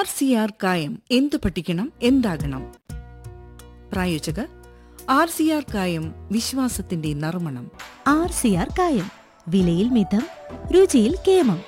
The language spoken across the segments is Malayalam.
ആർ സി ആർ കായം എന്തു പഠിക്കണം എന്താകണം പ്രായോജകർ ആർ സി ആർ കായം വിശ്വാസത്തിന്റെ നറുമണം ആർ സി ആർ കായം വിലയിൽ മിതം രുചിയിൽ കേമം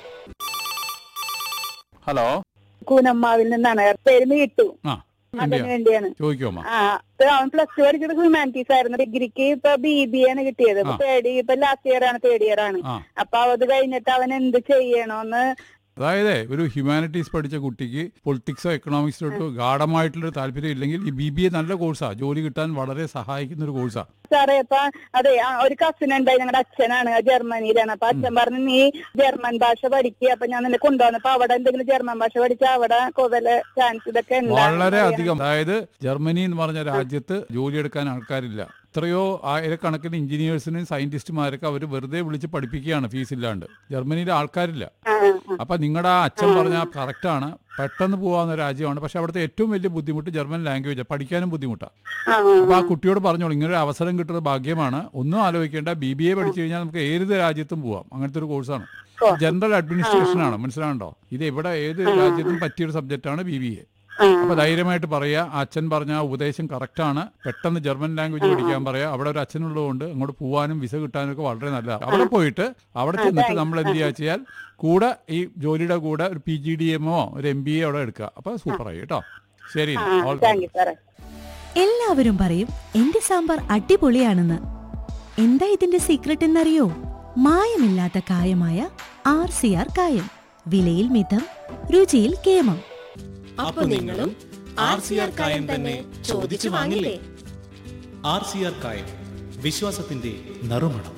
ഹലോ കൂനമ്മാവിൽ നിന്നാണ് പേര് മീട്ടു ആ അതിന് എന്തിയാ വേണ്ടിയാണ് ചോദിക്കോമ്മ ആ ഇപ്പൊ അവൻ പ്ലസ് ടു പഠിച്ചത് ഹ്യൂമാനിറ്റീസ് ആയിരുന്നു ഡിഗ്രിക്ക് ഇപ്പൊ ബി ബി ആണ് കിട്ടിയത് ആ. തേർഡ് ഇപ്പൊ ലാസ്റ്റ് ഇയർ ആണ് തേർഡ് ഇയർ ആണ് ആ അപ്പൊ അത് കഴിഞ്ഞിട്ട് അവൻ എന്ത് ചെയ്യണോന്ന് അതായത് ഒരു ഹ്യൂമാനിറ്റീസ് പഠിച്ച കുട്ടിക്ക് പൊളിറ്റിക്സോ എക്കണോമിക്സിലോട്ടോ ഗാഠമായിട്ടുള്ളൊരു താല്പര്യം ഇല്ലെങ്കിൽ ഈ ബി ബി എ നല്ല കോഴ്സാണ് ജോലി കിട്ടാൻ വളരെ സഹായിക്കുന്ന ഒരു കോഴ്സാണ് സാറേ അപ്പൊ അതെ ആ, ഒരു കസിൻ ഉണ്ടായി ഞങ്ങളുടെ അച്ഛനാണ് ജർമ്മനിയിലാണ് അപ്പൊ അച്ഛൻ പറഞ്ഞു നീ ജർമ്മൻ ഭാഷ പഠിക്കുക അപ്പൊ ഞാൻ നിന്നെ കൊണ്ടുവന്നപ്പോ അവിടെ എന്തെങ്കിലും ജർമ്മൻ ഭാഷ പഠിച്ചാൽ അവിടെ കൂടുതൽ ചാൻസ് ഇതൊക്കെ ഉണ്ടാകും വളരെ അധികം അതായത് ജർമ്മനി എന്ന് പറഞ്ഞ രാജ്യത്ത് ജോലിയെടുക്കാൻ ആൾക്കാരില്ല എത്രയോ ആയിരക്കണക്കിന് എഞ്ചിനീയേഴ്സിനും സയന്റിസ്റ്റുമാരൊക്കെ അവർ വെറുതെ വിളിച്ച് പഠിപ്പിക്കുകയാണ് ഫീസ് ഇല്ലാണ്ട് ജർമ്മനിയിലെ ആൾക്കാരില്ല ആ, ആ, അപ്പൊ നിങ്ങളുടെ ആ അച്ഛൻ പറഞ്ഞ കറക്റ്റാണ് പെട്ടെന്ന് പോകാവുന്ന രാജ്യമാണ് പക്ഷെ അവിടുത്തെ ഏറ്റവും വലിയ ബുദ്ധിമുട്ട് ജർമ്മൻ ലാംഗ്വേജ് പഠിക്കാനും ബുദ്ധിമുട്ടാണ് ആ, അപ്പൊ ആ കുട്ടിയോട് പറഞ്ഞോളൂ ഇങ്ങനെ ഒരു അവസരം കിട്ടുന്നത് ഭാഗ്യമാണ് ഒന്നും ആലോചിക്കേണ്ട ബി ബി എ പഠിച്ചു കഴിഞ്ഞാൽ നമുക്ക് ഏത് രാജ്യത്തും പോവാം അങ്ങനത്തെ ഒരു കോഴ്സാണ് ഓ. ജനറൽ അഡ്മിനിസ്ട്രേഷൻ ആണ് മനസ്സിലാണ്ടോ ഇത് ഇവിടെ ഏത് രാജ്യത്തും പറ്റിയൊരു സബ്ജക്റ്റാണ് ബി ബി എ ആ, അപ്പൊ ധൈര്യമായിട്ട് പറയാ ആ അച്ഛൻ പറഞ്ഞ ആ ഉപദേശം കറക്റ്റ് ആണ് പെട്ടെന്ന് ജർമ്മൻ ലാംഗ്വേജ് പഠിക്കാൻ പറയാ അവിടെ ഒരു അച്ഛനുള്ളതുകൊണ്ട് അങ്ങോട്ട് പോവാനും വിസ കിട്ടാനും ഒക്കെ വളരെ നല്ലതാണ് അവിടെ പോയിട്ട് അവിടെ ചെന്നിട്ട് നമ്മൾ എന്ത് ചെയ്യാ വെച്ചാൽ കൂടെ ഈ ജോലിയുടെ കൂടെ ഒരു പി ജി ഡി എമ്മോ ഒരു എം ബി എ അവിടെ എടുക്കുക അപ്പൊ സൂപ്പറായി കേട്ടോ ശരി ആ, all the താങ്ക് യു സാറേ എല്ലാവരും പറയും എന്റെ സാമ്പാർ അടിപൊളിയാണെന്ന് എന്താ ഇതിന്റെ സീക്രട്ട് എന്നറിയോ മായമില്ലാത്ത കായമായ ആർ സി ആർ കായം വിലയിൽ മിതം രുചിയിൽ കേമം അപ്പൊ നിങ്ങളും ആർ സി ആർ കായം തന്നെ ചോദിച്ചു വാങ്ങില്ലേ ആർ സി ആർ കായം വിശ്വാസത്തിന്റെ നറുമണം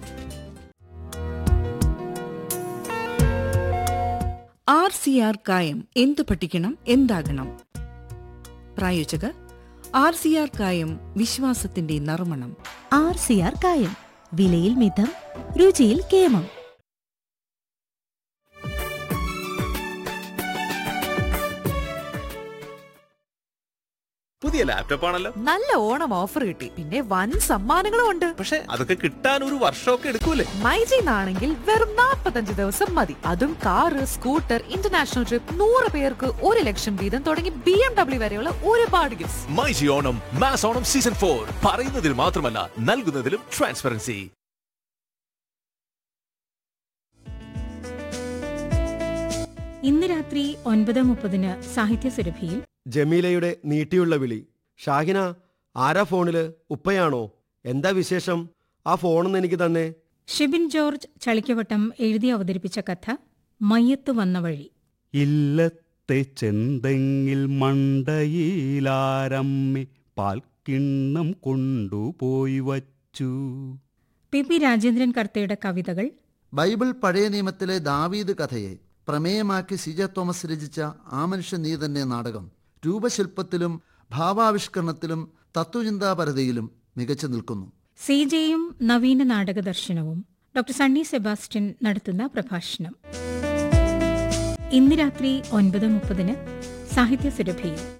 ആർ സി ആർ കായം എന്തു പഠിക്കണം എന്താകണം പ്രായോജകർ ആർ സി ആർ കായം വിശ്വാസത്തിന്റെ നറുമണം ആർ സി ആർ കായം വിലയിൽ മിതം രുചിയിൽ കേമം പുതിയ ലാപ്ടോപ്പ് ആണല്ലോ നല്ല ഓണം ഓഫർ കിട്ടി പിന്നെ വൻ സമ്മാനങ്ങളും ഉണ്ട് പക്ഷെ അതൊക്കെ കിട്ടാൻ ഒരു വർഷമൊക്കെ എടുക്കൂലേ മൈജിന്നാണെങ്കിൽ വെറും 45 ദിവസം മതി അതും കാറ് സ്കൂട്ടർ ഇന്റർനാഷണൽ ട്രിപ്പ് നൂറ് പേർക്ക് ഒരു ലക്ഷം വീതം തുടങ്ങി ബി എം ഡബ്ല്യു വരെയുള്ള ഒരുപാട് gift myG Onam mass Onam season four പറയുന്നതിൽ മാത്രമല്ല നൽകുന്നതിലും ട്രാൻസ്പെറൻസി ഇന്ന് രാത്രി ഒൻപത് മുപ്പതിന് സാഹിത്യ സുരഭിയിൽ ജമീലയുടെ നീട്ടിയുള്ള വിളി ഷാഹിന ആരാ ഫോണില് ഉപ്പയാണോ എന്താ വിശേഷം ആ ഫോണൊന്ന് എനിക്ക് തന്നെ ഷിബിൻ ജോർജ് ചളിക്കവട്ടം എഴുതി അവതരിപ്പിച്ച കഥ മയ്യത്ത് വന്ന വഴി ഇല്ലത്തെ ചെന്തെങ്ങിൽ മണ്ടയിലാരമ്മി പാൽക്കിണ്ണം കൊണ്ടുപോയി വച്ചു പി പി രാജേന്ദ്രൻ കർത്തയുടെ കവിതകൾ ബൈബിൾ പഴയ നിയമത്തിലെ ദാവീദ് കഥയെ പ്രമേയമാക്കി സിജ തോമസ് രചിച്ച ആ മനുഷ്യ നീ തന്നെ നാടകം രൂപശില്പത്തിലും ഭാവാവിഷ്കരണത്തിലും തത്വചിന്താപരതയിലും മികച്ചു നിൽക്കുന്നു സി ജെയും നവീന നാടക ദർശനവും ഡോക്ടർ സണ്ണി സെബാസ്റ്റ്യൻ നടത്തുന്ന പ്രഭാഷണം ഇന്ന് രാത്രി ഒൻപത് മുപ്പതിന് സാഹിത്യ സുരഭിയിൽ